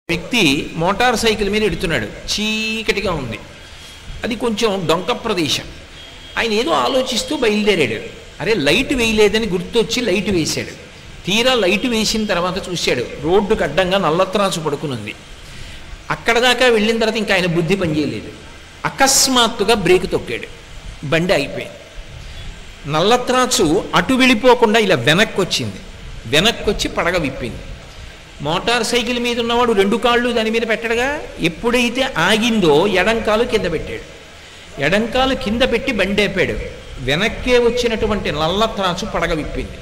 వ్యక్తి motor cycle మీద ఎడుతున్నాడు చీకటిగా ఉంది అది కొంచెం డొంక ప్రదేశం ఆయన ఏదో ఆలోచిస్తూ బయలుదేరాడు అరే లైట్ వేయలేదని గుర్తొచ్చి లైట్ వేశాడు తీరా లైట్ వేసిన తర్వాత చూశాడు రోడ్డుకు అడ్డంగా నల్లత్రాసు పడుకుని ఉంది అక్కడ దాకా వెళ్ళిన తర్వాత ఇంకా ఆయన బుద్ధి పనిచేయలేదు అకస్మాత్తుగా బ్రేక్ తొక్కాడు బండి అయిపోయింది నల్లత్రాచు అటు వెళ్ళిపోకుండా ఇలా వెనక్కి వచ్చింది వెనక్కి వచ్చి పడగ విప్పింది మోటార్ సైకిల్ మీద ఉన్నవాడు రెండు కాళ్ళు దాని మీద పెట్టడగా ఎప్పుడైతే ఆగిందో ఎడంకాలు కింద పెట్టాడు ఎడంకాలు కింద పెట్టి బండి ఆపాడు వెనక్కే వచ్చినటువంటి నల్లత్రాచు పడగ విప్పింది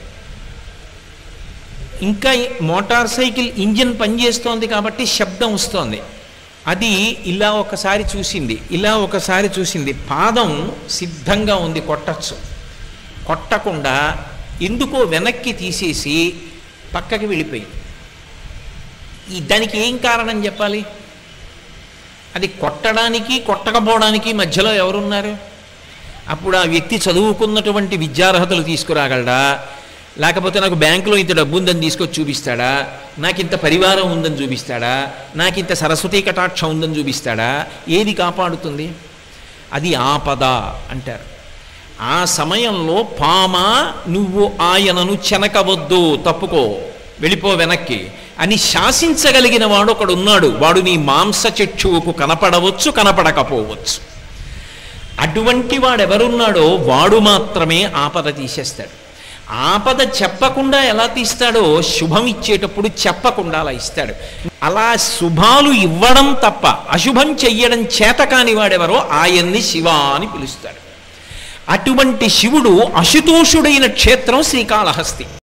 ఇంకా ఈ మోటార్ సైకిల్ ఇంజిన్ పనిచేస్తోంది కాబట్టి శబ్దం వస్తోంది అది ఇలా ఒకసారి చూసింది ఇలా ఒకసారి చూసింది పాదం సిద్ధంగా ఉంది కొట్టచ్చు కొట్టకుండా ఎందుకో వెనక్కి తీసేసి పక్కకి వెళ్ళిపోయింది ఈ దానికి ఏం కారణం చెప్పాలి అది కొట్టడానికి కొట్టకపోవడానికి మధ్యలో ఎవరున్నారు అప్పుడు ఆ వ్యక్తి చదువుకున్నటువంటి విద్యార్హతలు తీసుకురాగలడా లేకపోతే నాకు బ్యాంకులో ఇంత డబ్బు ఉందని తీసుకొచ్చి చూపిస్తాడా నాకు ఇంత పరివారం ఉందని చూపిస్తాడా నాకు ఇంత సరస్వతీ కటాక్షం ఉందని చూపిస్తాడా ఏది కాపాడుతుంది అది ఆపద అంటారు ఆ సమయంలో పామ నువ్వు ఆయనను చెనకవద్దు తప్పుకో వెళ్ళిపో వెనక్కి అని శాసించగలిగిన వాడు ఒకడు ఉన్నాడు వాడు నీ మాంస చక్షువుకు కనపడవచ్చు కనపడకపోవచ్చు అటువంటి వాడెవరున్నాడో వాడు మాత్రమే ఆపద తీసేస్తాడు ఆపద చెప్పకుండా ఎలా తీస్తాడో శుభం ఇచ్చేటప్పుడు చెప్పకుండా అలా ఇస్తాడు అలా శుభాలు ఇవ్వడం తప్ప అశుభం చెయ్యడం చేత కాని వాడెవరో ఆయన్ని శివ అని పిలుస్తాడు అటువంటి శివుడు అశుతోషుడైన క్షేత్రం శ్రీకాళహస్తి